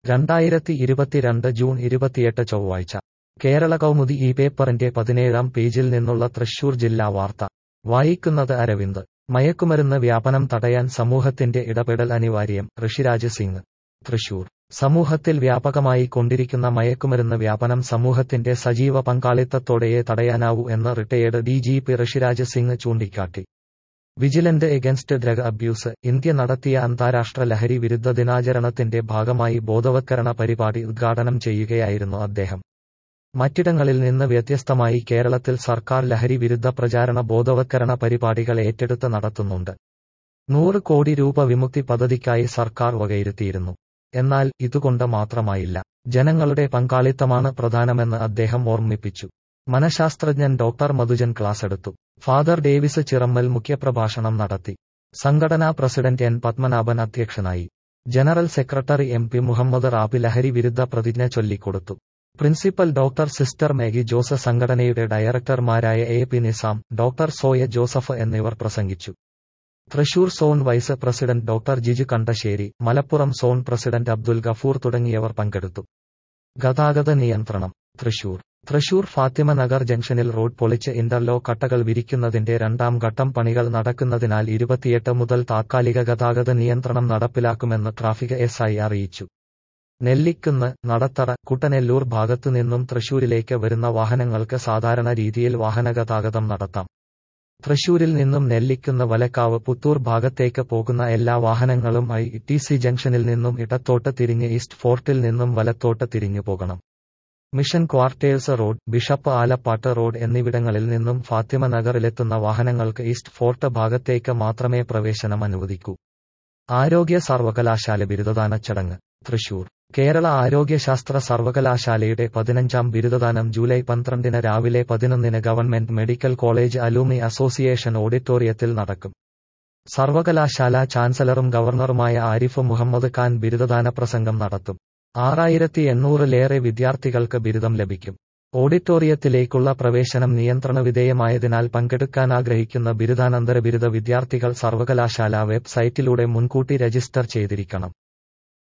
രണ്ടായിരത്തി ഇരുപത്തിരണ്ട് ജൂൺ ഇരുപത്തിയെട്ട് ചൊവ്വാഴ്ച കേരള കൗമുദി ഈ പേപ്പറിന്റെ പതിനേഴാം പേജിൽ നിന്നുള്ള തൃശൂർ ജില്ലാ വാർത്ത വായിക്കുന്നത് അരവിന്ദ് മയക്കുമരുന്ന് വ്യാപനം തടയാൻ സമൂഹത്തിന്റെ ഇടപെടൽ അനിവാര്യം ഋഷിരാജ് സിംഗ് തൃശൂർ സമൂഹത്തിൽ വ്യാപകമായി കൊണ്ടിരിക്കുന്ന മയക്കുമരുന്ന് വ്യാപനം സമൂഹത്തിന്റെ സജീവ പങ്കാളിത്തത്തോടെയേ തടയാനാവൂ എന്ന് retired D G P Rishiraj Singh ചൂണ്ടിക്കാട്ടി vigilant against drug abuse India നടത്തിയ അന്താരാഷ്ട്ര ലഹരി വിരുദ്ധ ദിനാചരണത്തിന്റെ ഭാഗമായി ബോധവത്കരണ പരിപാടി ഉദ്ഘാടനം ചെയ്യുകയായിരുന്നു അദ്ദേഹം മറ്റിടങ്ങളിൽ നിന്ന് വ്യത്യസ്തമായി കേരളത്തിൽ സർക്കാർ ലഹരി വിരുദ്ധ പ്രചാരണ ബോധവത്കരണ പരിപാടികൾ ഏറ്റെടുത്ത് നടത്തുന്നുണ്ട് നൂറ് കോടി രൂപ വിമുക്തി പദ്ധതിക്കായി സർക്കാർ വകയിരുത്തിയിരുന്നു എന്നാൽ ഇതുകൊണ്ട് മാത്രമായില്ല ജനങ്ങളുടെ പങ്കാളിത്തമാണ് പ്രധാനമെന്ന് അദ്ദേഹം ഓർമ്മിപ്പിച്ചു മനഃശാസ്ത്രജ്ഞൻ ഡോക്ടർ മധുജൻ ക്ലാസ് എടുത്തു ഫാദർ ഡേവിസ് ചിറമ്മൽ മുഖ്യപ്രഭാഷണം നടത്തി സംഘടനാ പ്രസിഡന്റ് എൻ പത്മനാഭൻ അധ്യക്ഷനായി general secretary M P Muhammad Rabi ലഹരി വിരുദ്ധ പ്രതിജ്ഞ ചൊല്ലിക്കൊടുത്തു principal doctor sister Maggie Jose സംഘടനയുടെ ഡയറക്ടർമാരായ A P Nizam doctor Soya Joseph എന്നിവർ പ്രസംഗിച്ചു Thrissur zone vice president doctor Jiju Kandassery Malappuram zone president Abdul Gafoor തുടങ്ങിയവർ പങ്കെടുത്തു ഗതാഗത നിയന്ത്രണം തൃശൂർ തൃശൂർ ഫാത്തിമ നഗർ ജംഗ്ഷനിൽ റോഡ് പൊളിച്ച് ഇന്റർലോ കട്ടകൾ വിരിക്കുന്നതിന്റെ രണ്ടാം ഘട്ടം പണികൾ നടക്കുന്നതിനാൽ ഇരുപത്തിയെട്ട് മുതൽ താത്കാലിക ഗതാഗത നിയന്ത്രണം നടപ്പിലാക്കുമെന്ന് ട്രാഫിക് എസ് ഐ അറിയിച്ചു നെല്ലിക്കുന്ന് നടത്തറ കുട്ടനെല്ലൂർ ഭാഗത്തുനിന്നും തൃശൂരിലേക്ക് വരുന്ന വാഹനങ്ങൾക്ക് സാധാരണ രീതിയിൽ വാഹനഗതാഗതം നടത്താം തൃശൂരിൽ നിന്നും നെല്ലിക്കുന്ന് വലക്കാവ് പുത്തൂർ ഭാഗത്തേക്ക് പോകുന്ന എല്ലാ വാഹനങ്ങളും ഐ ടി സി ജംഗ്ഷനിൽ നിന്നും ഇടത്തോട്ട് തിരിഞ്ഞ് ഈസ്റ്റ് ഫോർട്ടിൽ നിന്നും വലത്തോട്ട് തിരിഞ്ഞു പോകണം mission quarters road bishop Alappat road എന്നിവിടങ്ങളിൽ നിന്നും ഫാത്തിമ നഗറിലെത്തുന്ന വാഹനങ്ങൾക്ക് ഈസ്റ്റ് ഫോർട്ട് ഭാഗത്തേക്ക് മാത്രമേ പ്രവേശനം അനുവദിക്കൂ ആരോഗ്യ സർവകലാശാല ബിരുദദാന ചടങ്ങ് തൃശൂർ കേരള ആരോഗ്യശാസ്ത്ര സർവകലാശാലയുടെ പതിനഞ്ചാം ബിരുദദാനം ജൂലൈ പന്ത്രണ്ടിന് രാവിലെ പതിനൊന്നിന് government medical college alumni association ഓഡിറ്റോറിയത്തിൽ നടക്കും സർവകലാശാല ചാൻസലറും ഗവർണറുമായ ആരിഫ് മുഹമ്മദ് ഖാൻ ബിരുദദാന പ്രസംഗം നടത്തും ആറായിരത്തി എണ്ണൂറിലേറെ വിദ്യാർത്ഥികൾക്ക് ബിരുദം ലഭിക്കും ഓഡിറ്റോറിയത്തിലേക്കുള്ള പ്രവേശനം നിയന്ത്രണ വിധേയമായതിനാൽ പങ്കെടുക്കാനാഗ്രഹിക്കുന്ന ബിരുദാനന്തര ബിരുദ വിദ്യാർത്ഥികൾ സർവകലാശാല വെബ്സൈറ്റിലൂടെ മുൻകൂട്ടി രജിസ്റ്റർ ചെയ്തിരിക്കണം